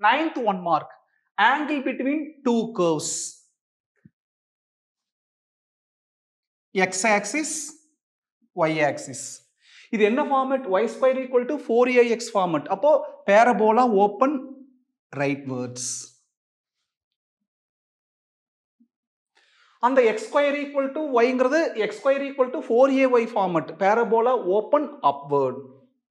Ninth one mark angle between two curves x axis y axis இது என்ன format y square equal to four a x format அப்போ parabola open rightwards அந்த x square equal to ஒய்ங்கிறது x square equal to four a y format parabola open upward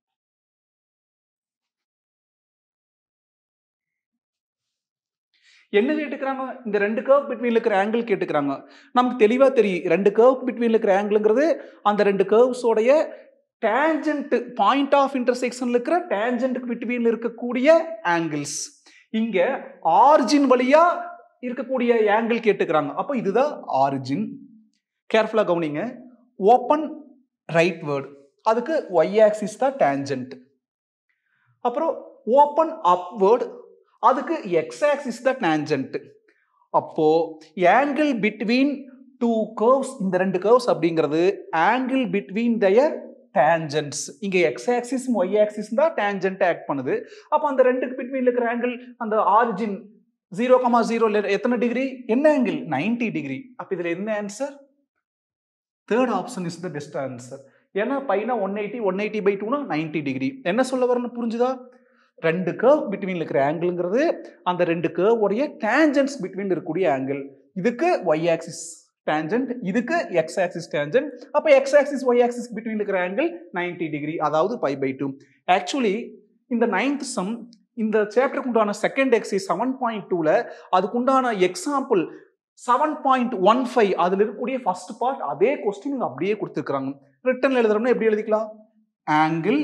என்ன கேட்டுக்கிறாங்க இந்த ரெண்டு curve between இருக்கிற ஆங்கிள் கேட்டுக்கிறாங்க நமக்கு தெளிவாக தெரியும் ரெண்டு கர்வ் பிட்வீன் இருக்கிற ஆங்கிள்ங்கிறது அந்த ரெண்டு கர்வ்ஸோடைய டேஞ்சன்ட் பாயிண்ட் ஆஃப் இன்டர்செக்ஷன்ல இருக்கிற டேஞ்சன்ட்டுக்கு பிட்வீன் இருக்கக்கூடிய ஆங்கிள்ஸ் இங்க ஆரிஜின் வழியா இருக்கக்கூடிய ஆங்கிள் கேட்டுக்கிறாங்க அப்போ இதுதான் ஆரிஜின் கேர்ஃபுல்லாக கவனிங்க ஓப்பன் ரைட் வேர்டு அதுக்கு ஒய் ஆக்சிஸ் தான் டேஞ்சன்ட் அப்புறம் ஓப்பன் அப்வேர்டு அதுக்கு எக்ஸ் ஆக்சிஸ் தான் டேஞ்சன்ட் அப்போ ஆங்கிள் பிட்வீன் டூ கர்வ்ஸ் இந்த ரெண்டு கர்வ்ஸ் அப்படிங்கிறது ஆங்கிள் பிட்வீன் தயர் டேஞ்சன்ட்ஸ் இங்க எக்ஸ் ஆக்சிஸ் ஒய் ஆக்சிஸ் தான் டேஞ்சன்ட் ஆக்ட் பண்ணுது அப்போ அந்த ரெண்டுக்கு பிட்வீன் இருக்கிற ஆங்கிள் அந்த ஆரிஜின் ஜீரோ கமா ஜீரோ எத்தனை டிகிரி என்ன ஆங்கிள் நைன்டி டிகிரி அப்போ இதுல என்ன answer third option is the best answer ஏன்னா பையனா one eighty one eighty by டூனா நைன்டி டிகிரி என்ன சொல்ல வரேன்னு புரிஞ்சுதா ரெண்டு கர்வ் பிட்வீன் இருக்கிற ஆங்கிள்ங்கிறது அந்த ரெண்டு கர்வ் உடைய டேஞ்சன்ஸ் பிட்வீன் இருக்கக்கூடிய ஆங்கிள் இதுக்கு ஒய் ஆக்சிஸ் டேஞ்சன்ட் இதுக்கு எக்ஸ் ஆக்சிஸ் டேஞ்சன்ட் அப்போ x axis y axis between இருக்கிற ஆங்கிள் நைன்டி டிகிரி அதாவது பை பை டூ ஆக்சுவலி இந்த நைன்த் சம் இந்த சாப்டருக்கு உண்டான செகண்ட் எக்ஸைஸ் செவன் பாயிண்ட் டூவில் அதுக்குண்டான example seven point one five அதில் இருக்கக்கூடிய ஃபர்ஸ்ட் பார்ட் அதே கொஸ்டின் அப்படியே கொடுத்துருக்குறாங்க ரிட்டர்ன் எழுதுறோம்னா எப்படி எழுதிக்கலாம் angle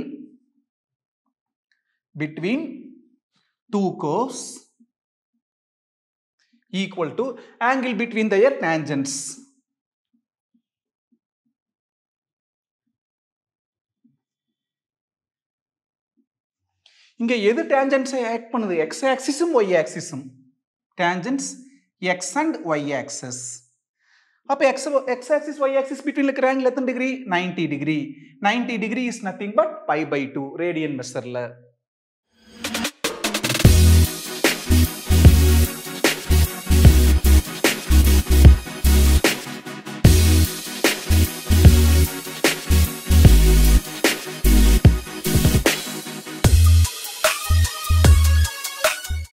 between two curves equal to angle between their tangents. இங்க எது டேஞ்சன்ஸை ஆக்ட் பண்ணுது எக்ஸ் ஆக்சிஸும் ஒய் ஆக்சிஸும் tangents x and y axes அப்போ x x axis y axis between இருக்கிற ஆங்கிள் எத்தனை degree ninety degree ninety degree is nothing but pi by two radian மெஷரில்